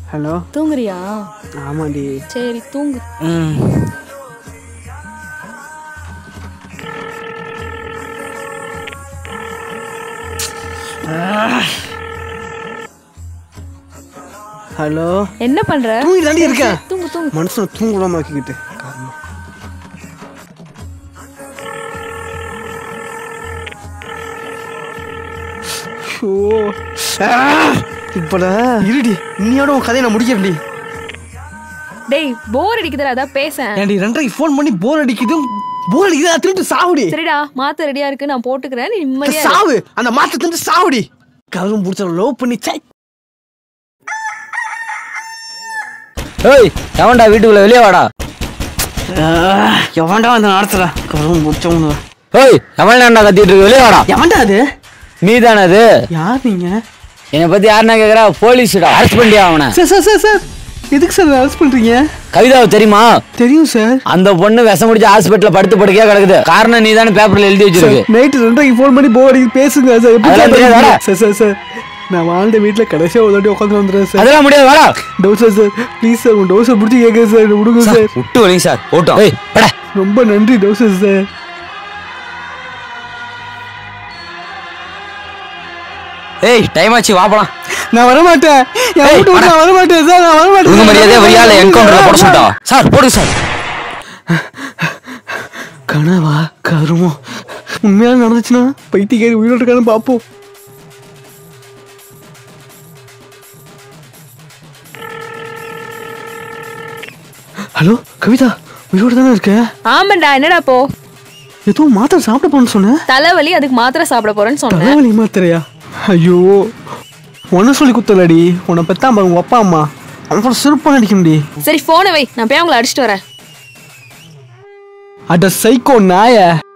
Hello தூங்குறியா ஆமாடி சரி தூங்கு ம் ஹலோ என்ன பண்ற தூங்கி தாண்டி இருக்கேன் தூங்கு தூங்கு மனுஷனை தூங்கலாம ஆக்கிக்கிட்டு காரணம் ஷோ இப்பட இருடி இன்னையோட உன் கதையை நான் முடிக்கிறேன்டி டேய் போர் அடிக்குதுடா அதான் பேசேன் ஏன்டி ரெண்டரைக்கு ஃபோன் பண்ணி போர் அடிக்குது போர் அடிக்குது அதை திருட்டு சாவுடி சரிடா மாத்த ரெடியா இருக்கு நான் போட்டுக்கிறேன் நீ நிம்மதியா இரு. சாவு அந்த மாத்த திருட்டு சாவுடி கரும்பு பிடிச்ச லவ் பண்ணி சை ஏய் எவன்டா வீட்டுக்குள்ள வெளியே வாடா எவன்டா அந்த நடத்துற கரும்பு பிடிச்சவங்க ஏய் எவன் ஏன்டா கத்திட்டு இருக்கு வெளியே வாடா எவன்டா அது நீ தானே அது யார் நீங்க என்னை பத்தி யாருன்னா கேக்குறா போலீஸ்டா அரெஸ்ட் பண்ணியா அவனை சார் சார் சார் சார் எதுக்கு சார் அரெஸ்ட் பண்றீங்க கவிதாவை தெரியுமா தெரியும் சார் அந்த பொண்ணு விஷம் முடிச்சு ஹாஸ்பிட்டல்ல படுத்து படுக்கையா கிடக்குது காரணம் நீ தானே பேப்பர்ல எழுதி வச்சிருக்கு நைட்டு ரெண்டரைக்கு ஃபோன் பண்ணி போர் அடிக்கு பேசுங்க சார் எப்படி அதெல்லாம் சார் தெரியாதா? சார் சார் சார் நான் வாழ்ந்த வீட்டில் கடைசியாக ஒரு தாட்டி உட்காந்து வந்துடுறேன் சார் அதெல்லாம் முடியாது வாடா டவுசர் சார் ப்ளீஸ் சார் உங்க டவுசர் பிடிச்சி கேட்குறேன் சார் விடுங்க சார் விட்டு வலிங்க சார் ஓட்டம் ஏய் பட ரொம்ப நன்றி டவுசர் சார் ஏய் டைம் ஆச்சு வா போலாம் நான் வர மாட்டேன் என் ஏய், வீட்டு விட்டு நான் வர மாட்டேன் சார் நான் வர மாட்டேன் உங்க மரியாதையா வரியால என்கவுண்டர்ல போட சொல்லிட்டா சார் போடுங்க சார் கனவா கருமம் உண்மையாக நடந்துச்சுன்னா பைத்தியக்காரி உயிரோடு இருக்கான்னு பார்ப்போம் ஹலோ கவிதா உயிரோடு தானே இருக்க ஆமாண்டா என்னடா போ ஏதோ மாத்திரை சாப்பிட போன்னு சொன்னேன் தலைவலி அதுக்கு மாத்திரை சாப்பிட போறேன்னு சொன்னேன் தலைவலி மாத்திரையா ஐயோ உன்ன சொல்லி குத்தலடி உன்னை பெத்தா பாரு உங்க அப்பா அம்மா அவன் சிறப்பாக அடிக்கணும்டி சரி போனை வை நான் போய் அவங்கள அடிச்சிட்டு வரேன் அட சைக்கோ நாய